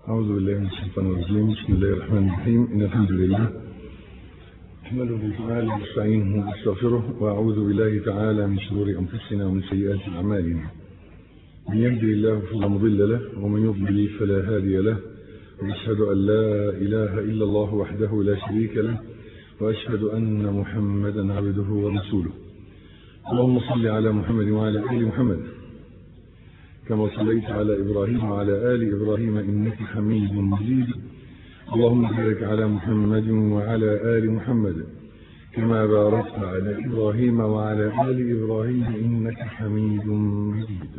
أعوذ بالله من الشيطان الرجيم بسم الله الرحمن الرحيم إن الحمد لله نحمده تعالى ونستعينه ونستغفره وأعوذ بالله تعالى من شرور أنفسنا ومن سيئات أعمالنا من يهدي الله فلا مضل له ومن يضلل فلا هادي له وأشهد أن لا إله إلا الله وحده لا شريك له وأشهد أن محمدا عبده ورسوله اللهم صل على محمد وعلى آل محمد كما صليت على إبراهيم وعلى آل إبراهيم إنك حميد مجيد اللهم بارك على محمد وعلى آل محمد كما باركت على إبراهيم وعلى آل إبراهيم إنك حميد مجيد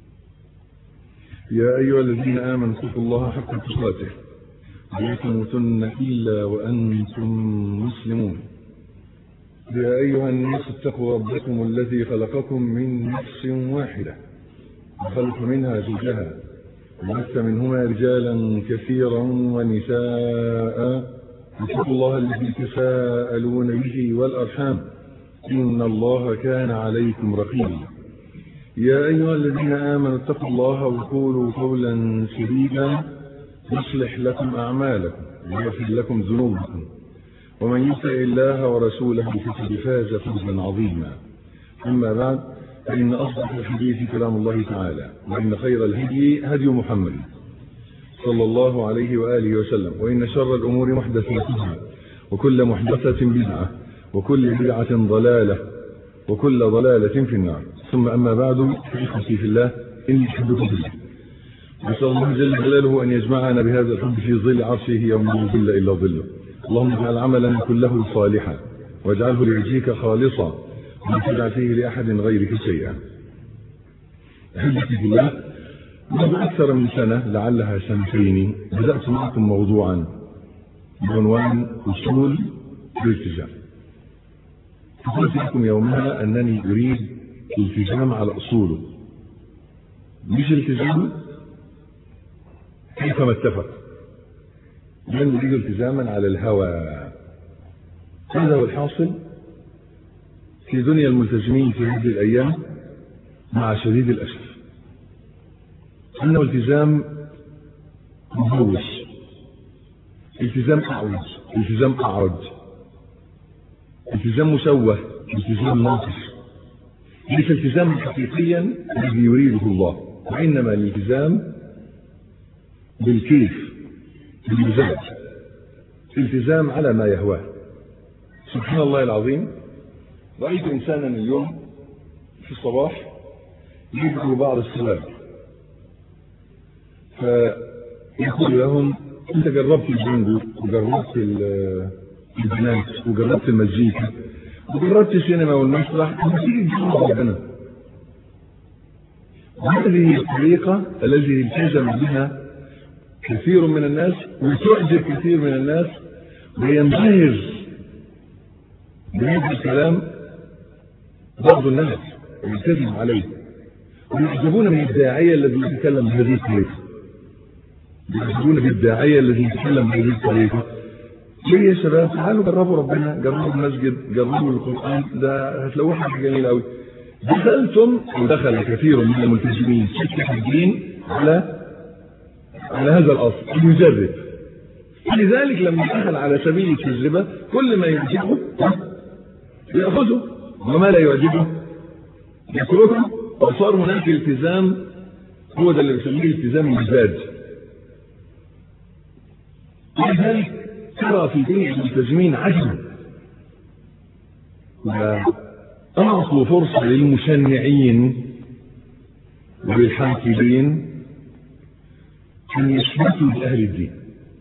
يا أيها الذين آمنوا اتقوا الله حق تقاته ولا تموتن إلا وأنتم مسلمون يا أيها الناس اتقوا ربكم الذي خلقكم من نفس واحدة وخلق منها زوجها وبث منهما رجالا كثيرا ونساء اتقوا الله الذي تساءلون به والأرحام إن الله كان عليكم رقيبا يا أيها الذين آمنوا اتقوا الله وقولوا قولا سديدا يصلح لكم أعمالكم ويغفر لكم ذنوبكم ومن يطع الله ورسوله فقد فاز فوزا عظيما أما بعد فإن أصدق الحديث كلام الله تعالى وإن خير الهدي هدي محمد صلى الله عليه وآله وسلم وإن شر الأمور محدثاتها وكل محدثة بدعة وكل بدعة ضلالة وكل ضلالة في النار ثم أما بعد فإخوتي في الله إني أحبكم في الله نسأل الله جل جلاله أن يجمعنا بهذا الحب في ظل عرشه يوم لا ظل إلا ظله اللهم اجعل عملنا كله صالحا واجعله لوجهك خالصا ولا تجعل فيه لأحد غيرك شيئا أحبتي في الله منذ أكثر من سنة لعلها سنتين بدأت معكم موضوعا بعنوان أصول الالتزام فقلت لكم يومها أنني أريد التزام على أصوله مش التزام كيفما اتفق بل نريد التزاما على الهوى هذا هو الحاصل في دنيا الملتزمين في هذه الأيام مع شديد الأسف أنه التزام مهوش التزام أعوج التزام أعرج التزام مشوه التزام ناقص ليس التزام حقيقيا الذي يريده الله وإنما الالتزام بالكيف بالمزاج التزام على ما يهواه سبحان الله العظيم رأيت إنسانا اليوم في الصباح يدعو بعض الشباب فيقول لهم أنت جربت البنجو وجربت البنات وجربت المزيكا وجربت السينما والمسرح ما تيجي تجرب ربنا هذه الطريقة التي التزم بها كثير من الناس وتعجب كثير من الناس وينبهر بهذا الكلام بعض الناس يلتزم عليه ويعجبون من الداعية الذي يتكلم بهذه الطريقة يعجبون بالداعية الذي يتكلم بهذه الطريقة ليه يا شباب تعالوا جربوا ربنا جربوا المسجد جربوا القرآن ده هتلاقوه حاجة جميلة قوي دخلتم ودخل كثير من الملتزمين سكة الدين على على هذا الأصل يجرب لذلك لما دخل على سبيل التجربة كل ما يعجبه يأخذه وما لا يعجبه يتركه وصار هناك التزام هو ده اللي بيسميه التزام المزاج ولذلك ترى في دنيا الملتزمين عجبا وأعطوا فرصة للمشنعين وللحاكمين أن يشمتوا بأهل الدين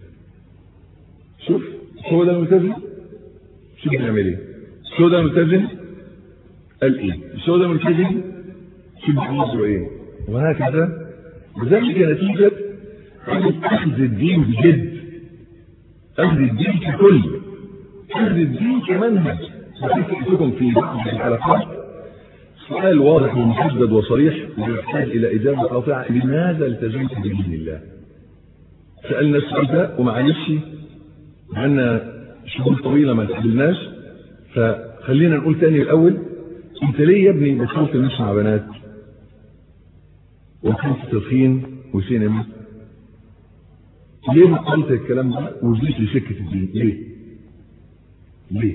شوف هو ده الملتزم شوف بيعمل ايه شو ده الملتزم قال ايه شو ده الملتزم شوف بيعمل ايه وهكذا وذلك نتيجة أخذ الدين بجد أخذ الدين ككل أخذ الدين كمنهج لكم في بعض الحلقات سؤال واضح ومحدد وصريح ويحتاج إلى إجابة قاطعة لماذا التزمت بدين الله؟ سألنا السؤال ده ومعلش عندنا شهور طويلة ما تقابلناش فخلينا نقول تاني الأول أنت ليه يا ابني بتشوف الناس مع بنات؟ وكنت تدخين وسينما ليه قلت الكلام ده وجيت لسكة الدين ليه ليه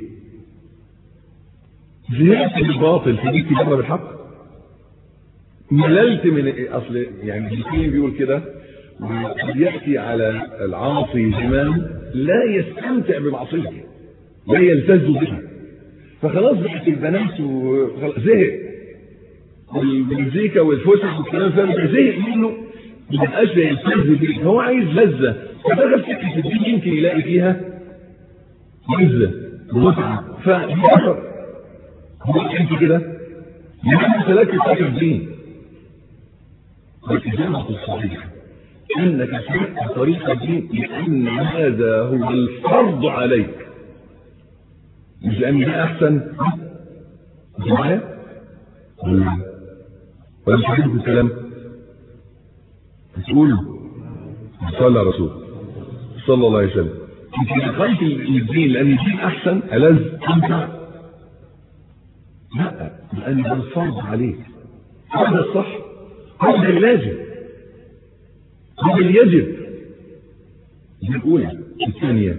زهقت من الباطل فجيت تجرب الحق مللت من اصل يعني الاثنين بيقول كده ياتي على العاصي زمان لا يستمتع بمعصيته لا يلتز بها فخلاص بقت البنات زهق والمزيكا والفسح والكلام ده زهق منه ما بقاش يلتز بيه هو عايز لذه فدخل سكه الدين يمكن يلاقي فيها لذه ومتعه فيجرب هو انت كده يعني سلكت في الدين والإجابة الصحيحة أنك سلكت طريق الدين لأن هذا هو الفرض عليك مش لأن ده أحسن مش معايا؟ ولا ولا مش عاجبكم الكلام؟ بتقولوا صلى على رسول صلى الله عليه وسلم انت دخلت الدين لأن الدين أحسن ألذ أمتع لا لأن ده الفرض عليك هذا الصح هذا اللازم هذا اللي يجب دي الأولى الثانية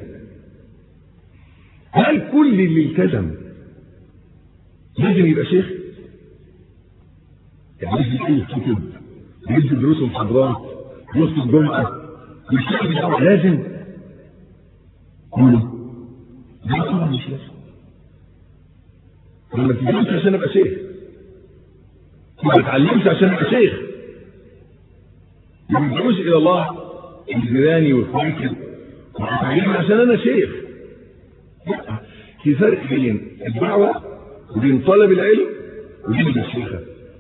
هل كل اللي التزم لازم يبقى شيخ؟ يعني يجي ايه كتب يجي دروس محاضرات يخطب الجمعة يشتغل بالدعوة لازم كله لا طبعا مش لازم لما تجيبش عشان ابقى شيخ ما تتعلمش عشان ابقى شيخ ما تدعوش الى الله الجيراني واخواتي وتعلمني عشان انا شيخ لا في فرق بين الدعوه وبين طلب العلم وبين الشيخه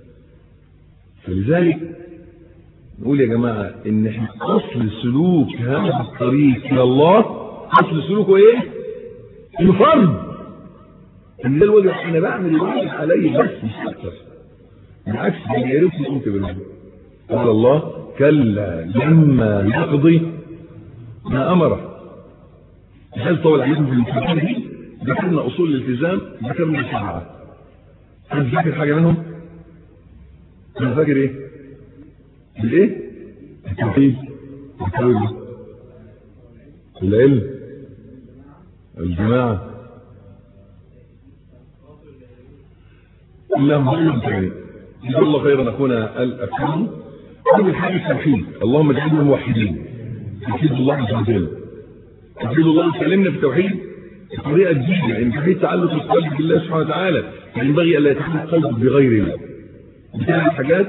فلذلك نقول يا جماعه ان احنا اصل سلوك هذا الطريق الى الله اصل سلوكه ايه؟ الفرض ان ده الواجب انا بعمل الواجب علي بس مش اكتر بالعكس ده يا ريتني قمت بالواجب قال الله كلا لما يقضي ما امره هل طول عليكم في الالتزام دي ذكرنا اصول الالتزام ذكرنا الشريعه هل فاكر حاجه منهم؟ انا فاكر ايه؟ الايه؟ التوحيد التوحيد العلم الجماعه اللهم علم تاني جزا الله خيرا اخونا الافهام اول حاجه التوحيد اللهم اجعلنا موحدين توحيد الله عز وجل توحيد الله اتكلمنا في التوحيد بطريقه جديده ان توحيد تعلق القلب بالله سبحانه وتعالى ينبغي الا يتعلق قلبك بغير الله بثلاث حاجات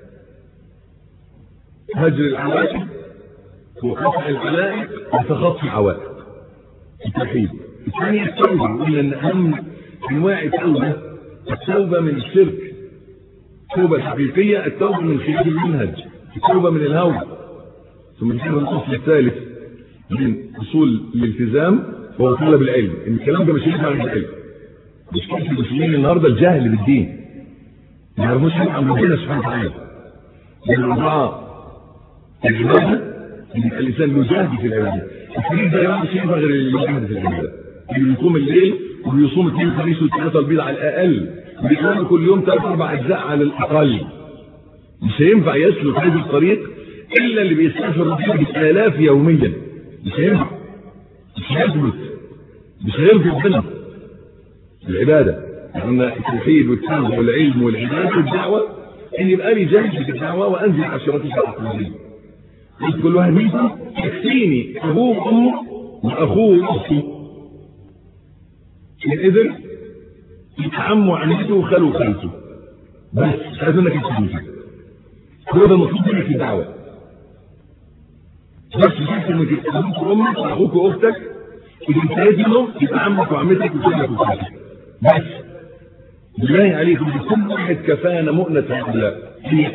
هجر العوائق وقطع العلائق وتخطي العوائق التوحيد الثانيه التوبه قلنا ان اهم انواع التوبه التوبة من الشرك التوبة الحقيقية التوبة من خلاف المنهج التوبة من الهوى ثم ذكر الأصل الثالث من أصول الالتزام وهو طلب العلم إن الكلام ده مش ينفع عن العلم مشكلة المسلمين النهارده الجهل بالدين ما يعرفوش حاجة عن ربنا سبحانه وتعالى من الأربعة العبادة إن الإنسان يجاهد في العبادة الفريق ده مش ينفع غير اللي يجاهد في العبادة اللي يقوم الليل وبيصوم اثنين وخميس والثلاثة البيض على الأقل بيصوم كل يوم ثلاث أربع أجزاء على الأقل مش هينفع يسلك هذه الطريق إلا اللي بيستغفر ربنا بالآلاف يوميا مش هينفع مش هيثبت مش هيرضي ربنا العبادة لأن التوحيد والتوبة والعلم والعبادة والدعوة إن يبقى لي جاهز في الدعوة وأنزل عشيرتي الأقلية قلت كل واحد منكم يكفيني أبوه وأمه وأخوه وأختي الإذن عمه وعمته وخاله وخالته بس مش عايز منك الفلوس هو ده المطلوب منك في الدعوة بس شفت انك ابوك وامك واخوك واختك اذا انتهيت منهم يبقى عمك وعمتك وخالك وخالتك بس بالله عليكم كل واحد كفانا مؤنة هؤلاء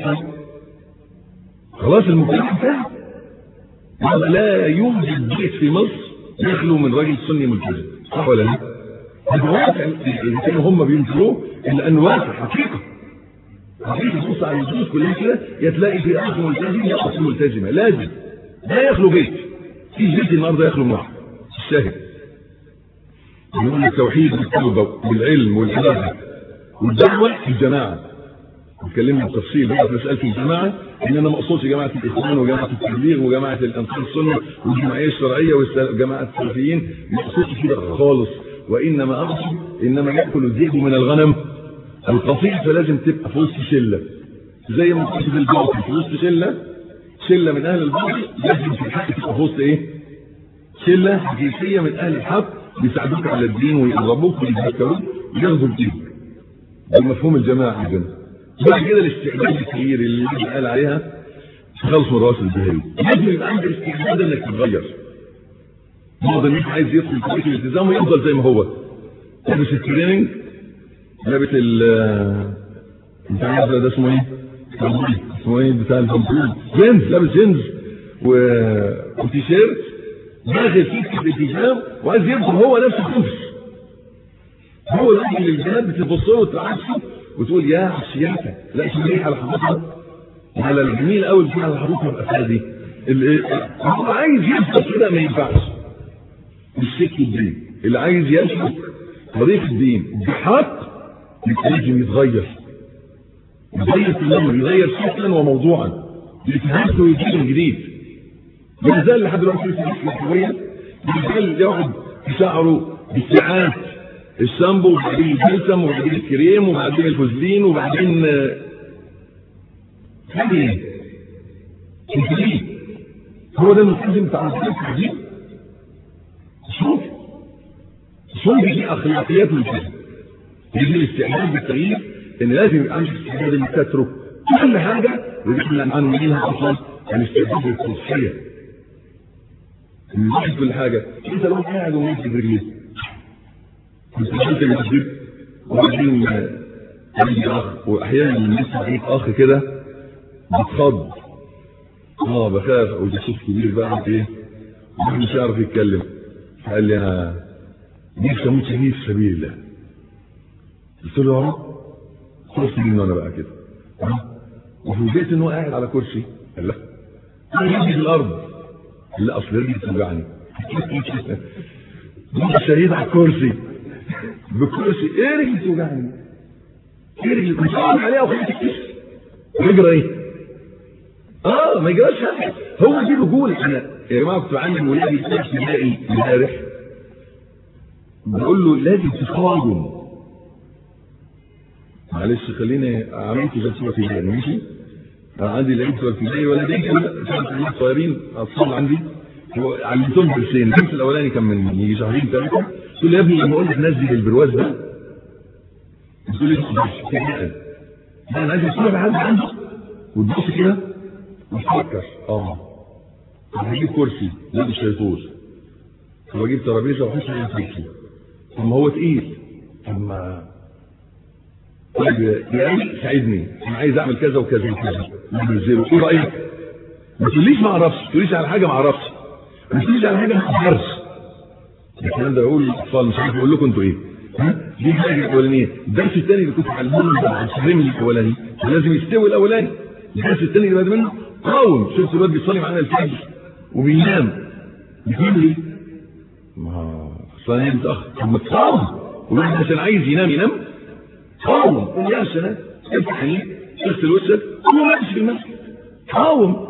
خلاص المجتمع انتهى لا يوجد بيت في مصر يخلو من راجل سني ملتزم صح ولا لا؟ هذا واقع اللي كانوا هم بينكروه الا انه واقع حقيقه حقيقه تبص على النصوص كلها كده يا تلاقي في اخ ملتزم يا اخت ملتزمه لازم لا يخلو بيت في بيت النهارده يخلو معه الشاهد يقول التوحيد والتوبه والعلم والعباده والدعوه في الجماعه اتكلمنا بتفصيل بقى في مساله الجماعه ان انا ما اقصدش جماعه الاخوان وجماعه التبليغ وجماعه الانصار السنه والجمعيه الشرعيه وجماعه السلفيين ما اقصدش كده خالص وانما اقصد انما ياكل الذئب من الغنم القصير فلازم تبقى في وسط شله زي ما كنت في الباطل في وسط شله شله من اهل الباطل لازم في الحق تبقى في وسط ايه؟ شله حقيقيه من اهل الحق بيساعدوك على الدين ويقربوك ويذكروك وياخدوا بايدك بمفهوم الجماعه عندنا بعد كده الاستعداد الكبير اللي قال عليها تخلص من راس الجهل لازم يبقى عندك استعداد انك تتغير بعض الناس عايز يدخل في طريق الالتزام ويفضل زي ما هو لابس التريننج لابس ال بتاع ده اسمه ايه؟ اسمه ايه بتاع الفامبول جينز لابس جينز وتيشيرت داخل فيه الالتزام وعايز يدخل هو نفسه خبز هو الراجل اللي البنات بتبص له وتعكسه وتقول يا عشياتك لا شوف على حضرتها على الجميل قوي اللي على حضرتها الافعال دي هو عايز يثبت كده ما ينفعش مش سكه الدين اللي عايز يسلك طريق الدين بحق لازم يتغير يغير في الامر يغير شكلا وموضوعا يتهز ويجيب من جديد ما زال لحد دلوقتي في الاسبوعيه ما زال يقعد في شعره بالساعات الشامبو وبعدين البلسم وبعدين الكريم وبعدين الفوزلين وبعدين هذه ايه هو ده الملتزم بتاع التعذيب شوف شوف دي اخلاقيات الملتزم يجي الاستعداد بالتغيير ان لازم يبقى عندك استعداد انك تترك كل حاجه ودي احنا عنوانينها اصلا الاستعداد للتصحيه مش كل حاجه انت لو قاعد وماسك رجليك كنت قلت المسجد وبعدين عندي اخ واحيانا الناس عليك اخ كده بتخض اه بخاف او جاسوس كبير بقى ايه مش عارف يتكلم قال لي انا نفسي اموت شهيد في سبيل الله قلت له يا رب خلص مني انا بقى كده وفوجئت ان هو قاعد على كرسي قال لا انا رجلي في الارض لا اصل رجلي بتوجعني شهيد على الكرسي بكرسي ايه رجلي بتوجعني ايه رجلي كنت اقعد عليها وخليك تكتشف يجرى ايه اه ما يجراش حاجه هو دي رجوله انا يا جماعه كنت بعلم ولادي في ابتدائي امبارح بقول له لازم تقاوم معلش خليني اعمل في جلسه ابتدائي ماشي انا عندي العيد في ابتدائي ولدين كانوا صغيرين اطفال عندي علمتهم درسين الدرس الاولاني كان من يجي شهرين ثلاثه قلت له يا ابني لما اقول لك نزل البرواز ده تقول لي لا انا عايز اسمع بحد عنده وتبص كده وتفكر اه طب هجيب كرسي لا مش هيطول طب اجيب ترابيزه واحط عليها كرسي طب ما هو تقيل طب ما طيب يا ابني ساعدني انا عايز اعمل كذا وكذا وكذا نزله ايه رايك؟ ما تقوليش ما اعرفش ما تقوليش على حاجه ما اعرفش ما تقوليش على حاجه ما اعرفش الكلام ده بقول للاطفال مش عارف اقول لكم انتوا ايه ها دي الحاجه الاولانيه الدرس الثاني اللي كنت علمهم ده عن التعليم الاولاني لازم يستوي الاولاني الدرس الثاني اللي بعد منه قاوم شفت الواد بيصلي معانا الفجر وبينام بيقول لي ما اصل انا متاخر طب ما تقاوم والواحد عشان عايز ينام ينام قاوم قول يا سلام افتح عينيك اغسل وشك قوم امشي في المسجد قاوم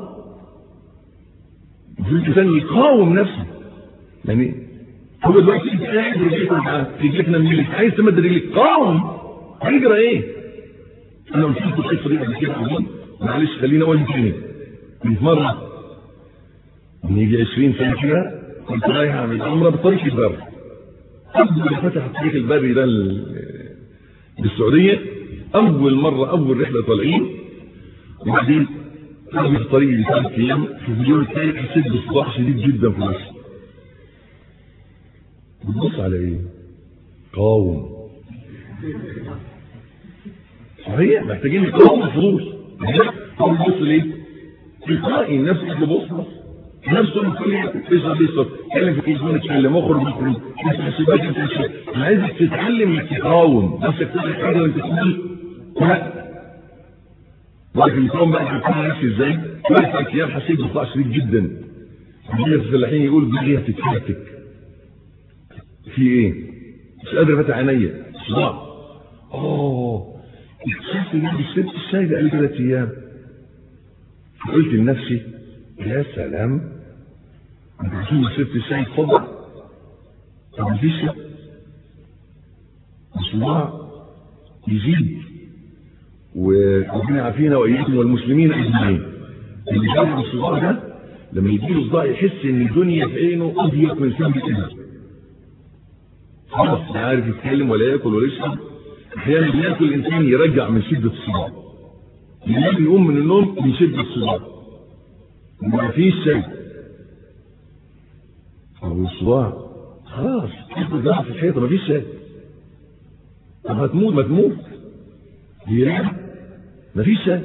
في ثاني يقاوم نفسه يعني هو دلوقتي انت قاعد رجليك معاك رجليك نميلك عايز تمد رجليك قاوم هيجرى ايه؟ انا قلت لكم القصه دي قبل كده عظيم معلش خليني اقول تاني من مره من يجي 20 سنه كده كنت رايح اعمل عمره بطريق البر اول ما فتح الطريق البري ده بالسعوديه اول مره اول رحله طالعين وبعدين في الطريق ثلاث ايام في اليوم الثاني حسيت بصداع شديد جدا في نفسي بتبص على ايه؟ قاوم صحيح محتاجين نقاوم الفضول هو بيبص ليه؟ تلقائي الناس اللي بص نفسه من كل يشرب يشرب اتكلم في التليفون اتكلم اخرج من تفتح الشباك انا عايزك تتعلم انك تقاوم نفسك تقول حاجه وانت تقول لا لكن الكون بقى بيكون نفسي ازاي؟ ثلاث ايام حسيت بصداع شديد جدا الدنيا الفلاحين يقول بيجي هتتفتك في ايه؟ مش قادر افتح عينيا صداع اه اكتشفت ان شربت الشاي بقالي ثلاث ايام قلت لنفسي يا سلام انت بتقول شربت الشاي اتفضل طب مفيش الصداع يزيد وربنا يعافينا واياكم والمسلمين اجمعين اللي جاب الصداع ده لما يجيله صداع يحس ان الدنيا في عينه اضيق من سن الإبر خلاص لا عارف يتكلم ولا ياكل ولا يشرب احيانا بياكل الانسان يرجع من شده الصداع ينام يقوم من النوم من شده الصداع ما فيش شيء او الصداع خلاص تاخد جنب في الحيطه ما فيش شيء طب هتموت ما تموت ينام ما فيش شيء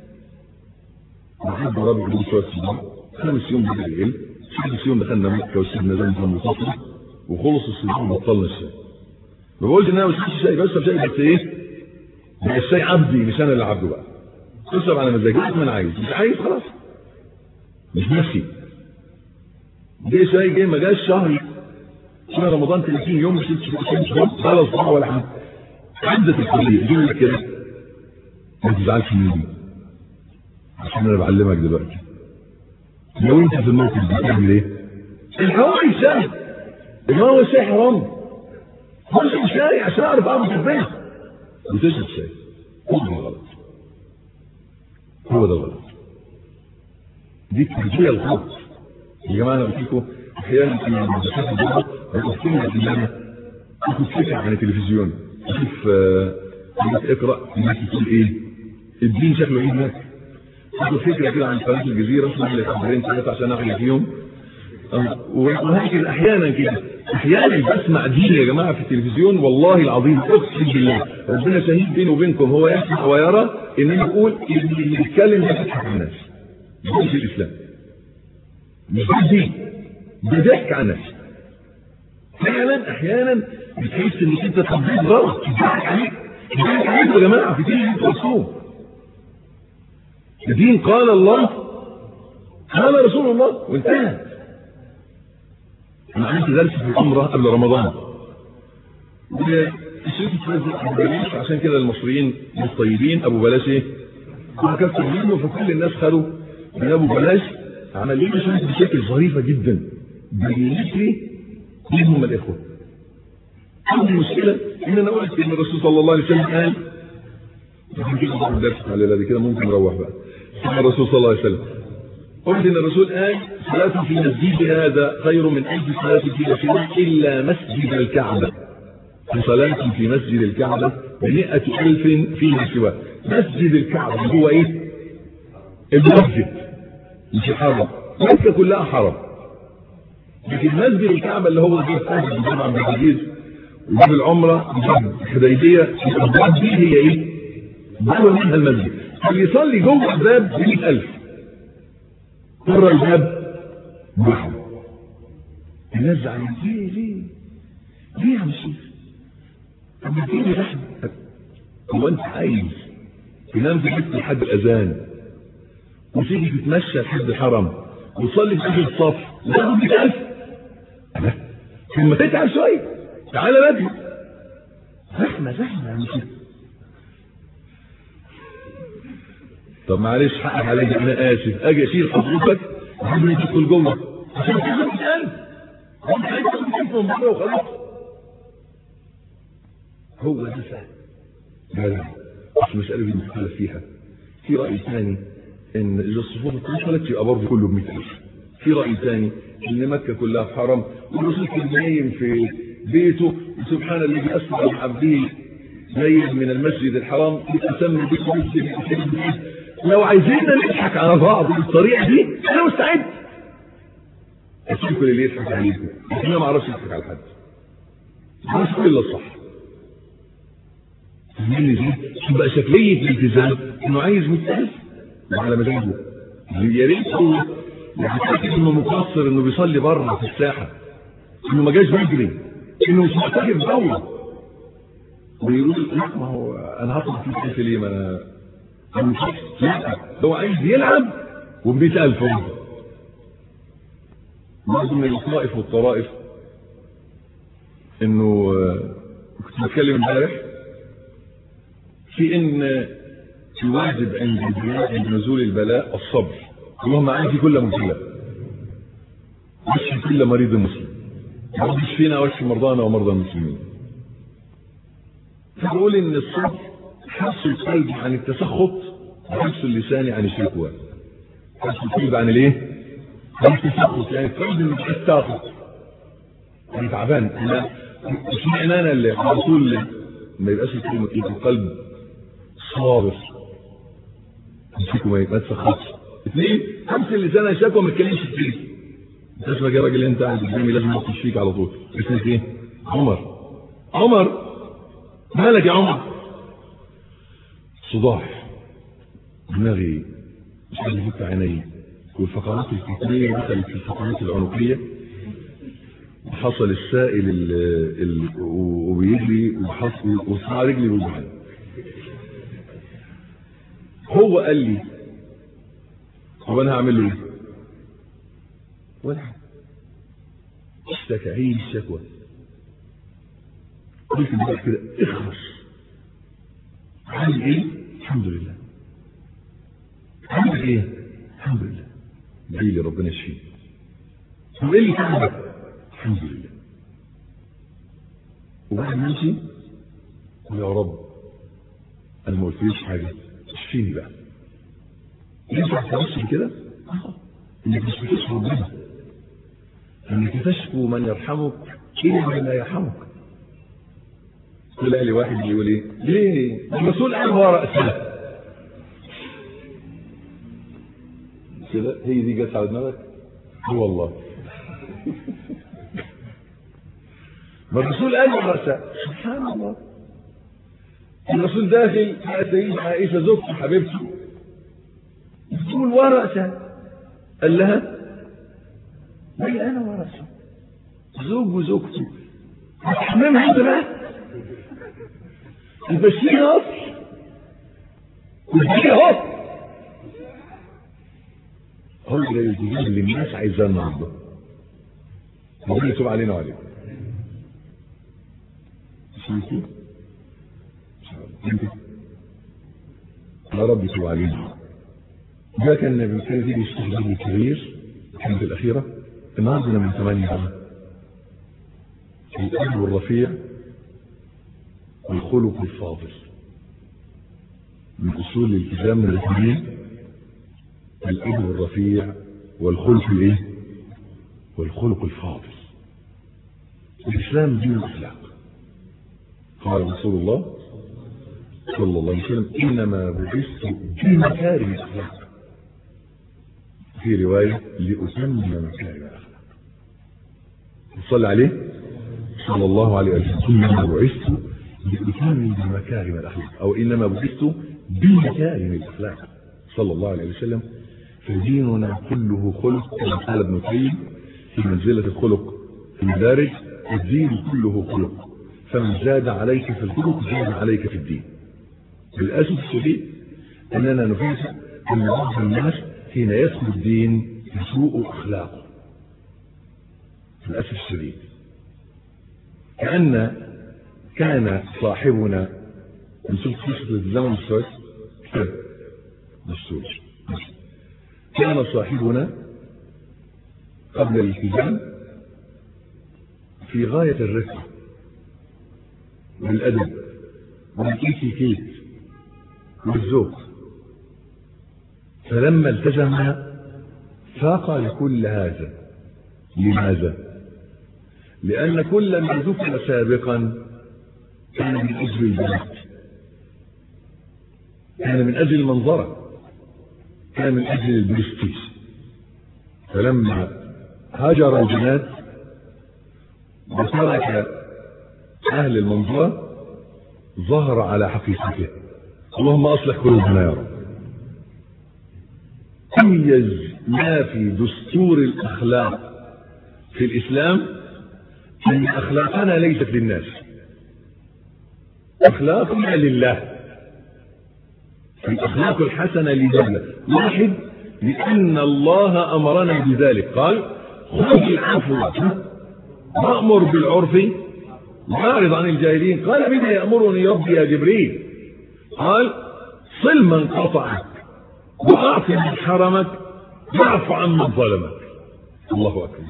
لحد رابع يقول شويه صداع خامس يوم بدأ يقل سادس يوم دخلنا مكه وسيدنا زمزم وصفنا وخلص الصداع وبطلنا الشاي ما بقولش ان انا ما بشربش شاي بشرب شاي بس ايه بقى الشاي عبدي مش انا اللي عبده بقى اشرب على مزاجي ما انا عايز مش عايز خلاص مش نفسي جه شاي جه ما جاش شهر شهر رمضان 30 يوم مش مش خلاص صح ولا حاجه عدت الكليه يقول لك كده ما تزعلش مني عشان انا بعلمك دلوقتي لو انت في الموقف ده تعمل ايه؟ الحواري شاي اللي هو الشاي حرام بشرب شاي عشان اعرف اعمل ربنا بتشرب شاي هو ده غلط هو ده غلط دي التربيه الغلط يا جماعه انا قلت لكم احيانا انا لما بشوف الجمعه بقسم لي ان انا اخد فكره عن التلفزيون اشوف الناس اقرا الناس بتقول ايه الدين شكله ايه هناك اخد فكره كده عن قناه الجزيره اشوف لي خبرين ثلاثه عشان اغلي فيهم وهكذا احيانا كده احيانا بسمع دين يا جماعه في التلفزيون والله العظيم اقسم بالله ربنا شهيد بيني وبينكم هو يسمع ويرى ان انا بقول اللي بيتكلم ده بيضحك على الناس مش الاسلام مش ده دين ده ضحك على الناس فعلا احيانا بتحس انك انت تطبيق غلط بيضحك عليك بيضحك عليك يا جماعه في دين الرسول الدين قال الله قال رسول الله وانتهى انا عملت درس في العمره قبل رمضان الشريك الفرز عشان كده المصريين مش طيبين ابو بلاش ايه كسر منه فكل الناس خدوا من ابو بلاش عمل لي مشاهد بشكل ظريفه جدا بينت لي مين هم الاخوه اول المشكله ان انا قلت ان الرسول صلى الله عليه وسلم قال كده الدرس على كده ممكن نروح بقى الرسول صلى الله عليه وسلم قلت ان الرسول قال صلاة في مسجد هذا خير من ألف صلاة في مسجد إلا مسجد الكعبة صلاة في مسجد الكعبة بمئة ألف فيما سواه مسجد الكعبة هو إيه؟ المسجد مش الحرم مكة كلها حرم لكن مسجد الكعبة اللي هو زي مسجد الجامع عبد العزيز وباب العمرة الحديبية الأبواب دي هي إيه؟ جوه منها المسجد اللي يصلي جوه الباب ب 100000 بره الباب واحد الناس زعلانين ليه ليه ليه يا مشيخ طب ما تيجي رحمة هو انت عايز تنام في بيتك لحد الاذان وتيجي تتمشى لحد الحرم وتصلي في اخر الصف وتاخد 100000 ثم تتعب شويه تعالى بدري زحمه زحمه يا مشيخ طب معلش حقك عليا انا اسف اجي اشيل حضرتك لحد ما تدخل جوه عشان تاخد 100000 وانت عايز تاخد 1000 من بره وخلاص هو ده سهل لا لا مش مسألة بنتكلم فيها في رأي ثاني ان اذا الصفوف اتوصلت يبقى برضه كله ب 100000 في رأي ثاني ان مكة كلها في حرم والرسول كان نايم في بيته وسبحان الذي اسرع بعبده ليل من المسجد الحرام يتسمى بك مسجد لو عايزيننا نضحك على بعض بالطريقه دي انا مستعد اشوف اللي يضحك عليكم انا ما اعرفش اضحك على حد مش الا الصح اللي دي تبقى شكليه الالتزام انه عايز 100000 وعلى مزاجه يا ريت هو يتاكد انه مقصر انه بيصلي بره في الساحه انه ما جاش بدري انه مش معتكف جوه ويقول لا ما هو انا هطلع في الحته ليه ما انا انا مش لا هو عايز يلعب وب 100000 برضه برضه من الطائف والطرائف انه كنت بتكلم امبارح في ان الواجب عند عند نزول البلاء الصبر اللهم عندي كل مبتلى واشفي كل مريض مسلم رب اشفينا واشفي مرضانا ومرضى المسلمين فبقول ان الصبر حبس القلب عن التسخط وحبس اللسان عن الشكوى حبس القلب عن الايه؟ عن التسخط يعني القلب مش تاخد يعني تعبان لا مش معنى انا اللي على طول ما يبقاش القلب صابر امسكه ما تسخطش اثنين حبس اللسان عن الشكوى ما تتكلمش كتير انت اسمك يا راجل انت قاعد قدامي لازم اخش فيك على طول اسمك ايه؟ عمر عمر مالك يا عمر صداع دماغي مش قادر يفتح عيني والفقرات الكتريه دخلت في الفقرات العنقيه وحصل السائل ال ال وبيجري وحصل وصنع رجلي بوجعني هو قال لي هو انا هعمل له ايه؟ ولا حاجه اشتكى هي الشكوى قلت له كده اخلص عامل ايه؟ الحمد لله عامل ايه؟ الحمد لله ادعي لي ربنا يشفيه هو ايه اللي تعبك؟ الحمد لله وبعد ما امشي يا رب انا ما قلتليش حاجه اشفيني بقى ينفع توصل كده؟ اه انك مش بتشفي ربنا انك تشكو من يرحمك الى من لا يرحمك تلاقي لي واحد بيقول ايه؟ ليه؟ المسؤول قال هو راسنا كده هي دي جت على دماغك؟ هو والله ما الرسول قال ورثة سبحان الله الرسول داخل على سيدة عائشة زوجته حبيبته تقول ورثة قال لها لي انا ورثة زوج وزوجته هتحممها انت بقى تمشيها اصل وتجيها اهو هو ده الالتزام اللي الناس عايزاه النهارده ربنا يتوب علينا وعليكم شايفين يا رب يتوب علينا ده كان النبي كان يجي يشتغل به الكبير كانت الأخيرة النهارده من ثمانية عام الأدب الرفيع والخلق الفاضل من أصول الالتزام الاثنين الأدب الرفيع والخلق الايه؟ والخلق الفاضل الإسلام دين الأخلاق قال رسول الله صلى الله عليه وسلم إنما بعثت بمكارم الأخلاق في رواية لأتمم مكارم الأخلاق صلى عليه صلى الله عليه وسلم إنما بعثت لأتمم بمكارم الأخلاق أو إنما بعثت بمكارم الأخلاق صلى الله عليه وسلم فديننا كله خلق كما قال ابن القيم في منزلة الخلق في المدارج الدين كله خلق فمن زاد عليك في الخلق زاد عليك في الدين للأسف الشديد أننا نفيس أن بعض الناس حين يدخل الدين يسوء أخلاقه للأسف الشديد كأن كان صاحبنا نشوف قصة الزمن السويس كتاب دستور كان صاحبنا قبل الالتزام في غاية الرفق والأدب والإيتيكيت والذوق فلما التزم فاق لكل هذا لماذا؟ لأن كل ما ذكر سابقا كان من أجل البنات كان من أجل المنظرة كان من أجل البرستيج فلما هاجر البنات وترك أهل المنظرة ظهر على حقيقته اللهم أصلح قلوبنا يا رب أميز ما في دستور الأخلاق في الإسلام أن أخلاقنا ليست للناس أخلاقنا لله الأخلاق الحسنة لله واحد لأن الله أمرنا بذلك قال خذ العفو وأمر بالعرف واعرض عن الجاهلين قال بما يأمرني ربي يا جبريل قال صل من قطعك وأعط من حرمك واعف عمن ظلمك الله أكبر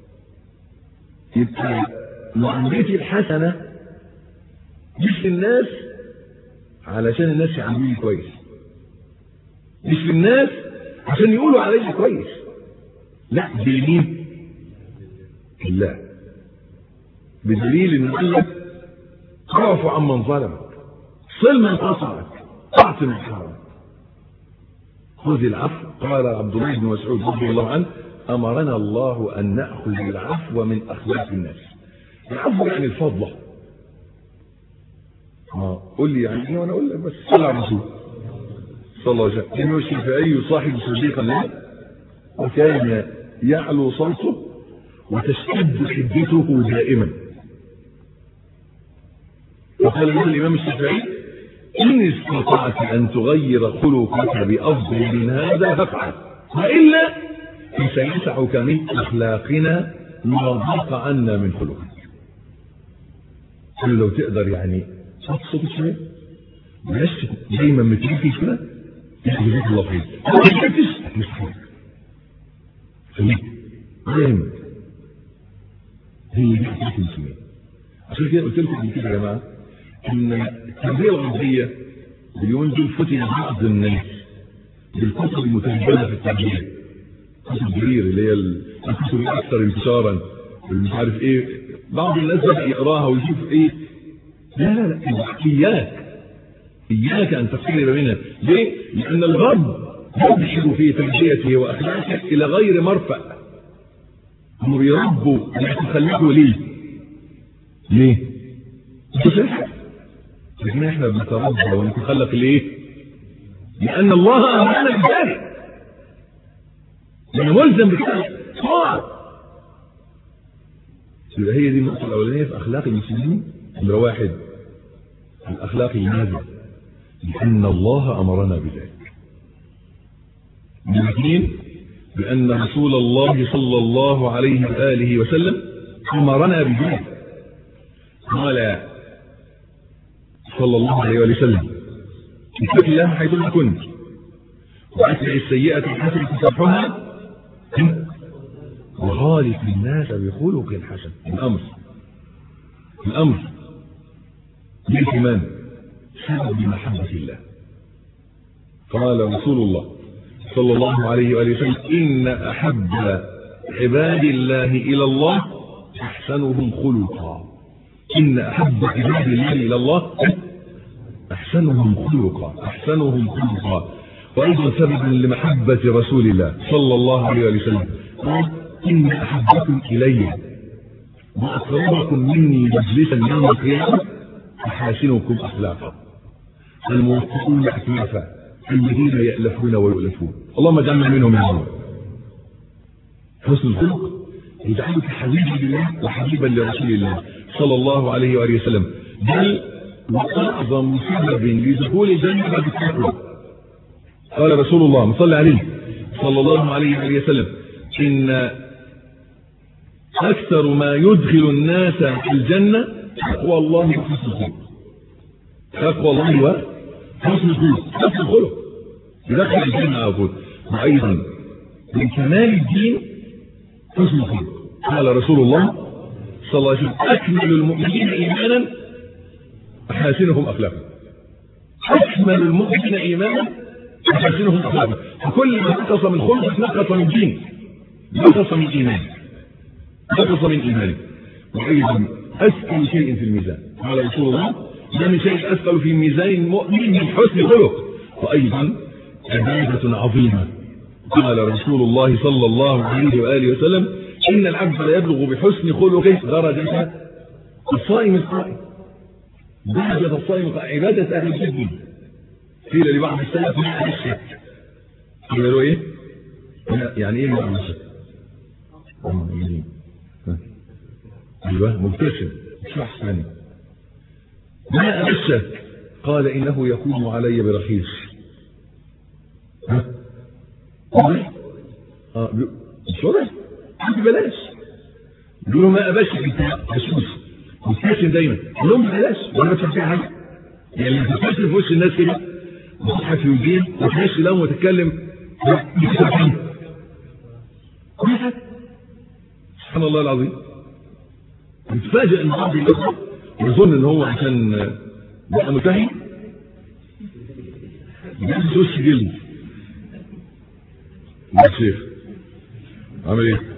يبقى معاملتي الحسنة مش للناس علشان الناس يعاملوني كويس مش للناس عشان يقولوا علي كويس لا بمين لا بدليل ان قال لك اعف عمن ظلمك صل من قصرك اعط من حرمك خذ العفو قال عبد الله بن مسعود رضي الله عنه امرنا الله ان ناخذ العفو من اخلاق الناس العفو يعني الفضله اه قول لي يعني ايه وانا اقول لك بس صلى على الرسول صلى الله عليه وسلم انه الشافعي صاحب صديقا له وكان يعلو صوته وتشتد حدته دائما وقال له الامام الشافعي ان استطعت ان تغير خلقك بافضل من هذا فافعل والا فسيسعك من اخلاقنا ما ضاق عنا من خلقك قال لو تقدر يعني صوت صوت شويه بلاش دايما متركي كده جزاك الله خير ما كنتش مش خير خليك دايما هي دي حكايه المسلمين عشان كده قلت لكم قبل كده يا جماعه ان التربيه الغربيه اليومين دول فتن بعض الناس بالكتب المتنبله في التربيه كتب جرير اللي هي الكتب الاكثر انتشارا اللي مش عارف ايه بعض الناس بدا يقراها ويشوف ايه لا لا لا اياك اياك ان تقترب منها ليه؟ لان الغرب يبحث في تربيته واخلاقه الى غير مرفأ هم بيربوا يتخلقوا ليه؟ ليه؟ لكن احنا بنتربى ونتخلق ليه؟ لان الله امرنا بذلك لانه ملزم بكده يبقى هي دي النقطة الأولانية في أخلاق المسلمين نمرة واحد الأخلاق النازلة لأن الله أمرنا بذلك نمرة اثنين بأن رسول الله صلى الله عليه وآله وسلم أمرنا بذلك قال صلى الله عليه وآله وسلم اتق الله حيثما كنت وأتبع السيئة الحسنة تمحها وخالق الناس بخلق حسن الأمر الأمر بالإيمان سبب محبة الله قال رسول الله صلى الله عليه وآله وسلم إن أحب عباد الله إلى الله أحسنهم خلقا إن أحب عباد الله إلى الله أحسنهم خلقا أحسنهم خلقا وأيضا سبب لمحبة رسول الله صلى الله عليه وآله وسلم قال إن أحبكم إلي وأقربكم مني مجلسا يوم القيامة أحاسنكم أخلاقا الموفقون أكلافا الذين يألفون ويؤلفون اللهم اجعلنا منهم يا رب حسن الخلق يجعلك حبيبا لله وحبيبا لرسول الله صلى الله عليه وآله وسلم بل وأعظم سبب لدخول الجنة بالتقوى قال رسول الله صلى عليه صلى الله عليه وآله وسلم إن أكثر ما يدخل الناس الجنة تقوى الله وحسن الخلق تقوى الله وحسن الخلق حسن الخلق يدخل الجنة على طول وأيضا من كمال الدين حسن الخلق قال رسول الله صلى الله عليه وسلم أكمل المؤمنين إيمانا أحاسنهم أخلاقا أكمل المؤمنين إيمانا أحاسنهم أخلاقا فكل ما نقص من خلق نقص من دين نقص من إيمان نقص من إيمان وأيضا أسأل شيء في الميزان قال رسول الله ما من شيء أسأل في ميزان المؤمن من حسن خلق وأيضا عبادة عظيمة قال رسول الله صلى الله عليه وآله وسلم إن العبد لا يبلغ بحسن خلقه درجة الصائم القائم درجة الصائم القائم عبادة أهل الجد قيل لبعض السلف ما أهل الشك قيل له إيه؟ يعني إيه ما الشك؟ ايوه مبتسم مش احسن ما أغشك قال إنه يكون علي برخيص ها اه مش واضح ببلاش يقولوا ما أبشك انت بسوس مبتسم دايما قول لهم ببلاش ولا بدفع فيها حاجة يعني انت تخش في وش الناس كده وتضحك في وجين وتخش لهم وتتكلم كل حاجه سبحان الله العظيم تتفاجئ ان بعض الاخوه يظن ان هو عشان بقى ملتهي يلبس وش جلد يا شيخ عامل ايه؟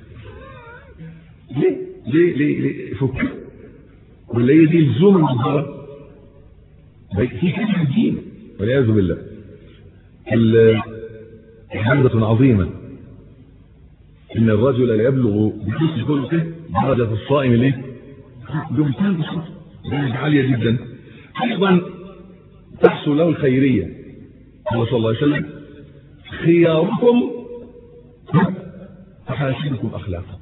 ليه؟ ليه ليه ليه فك ولا هي دي لزوم النظاره في كلمه الدين والعياذ بالله حمدة عظيمة إن الرجل لا يبلغ بحسن خلقه درجة الصائم ليه؟ بمنتهى البساطة درجة عالية جدا أيضا تحصل له الخيرية قال صلى الله عليه وسلم خياركم أحاسنكم أخلاقا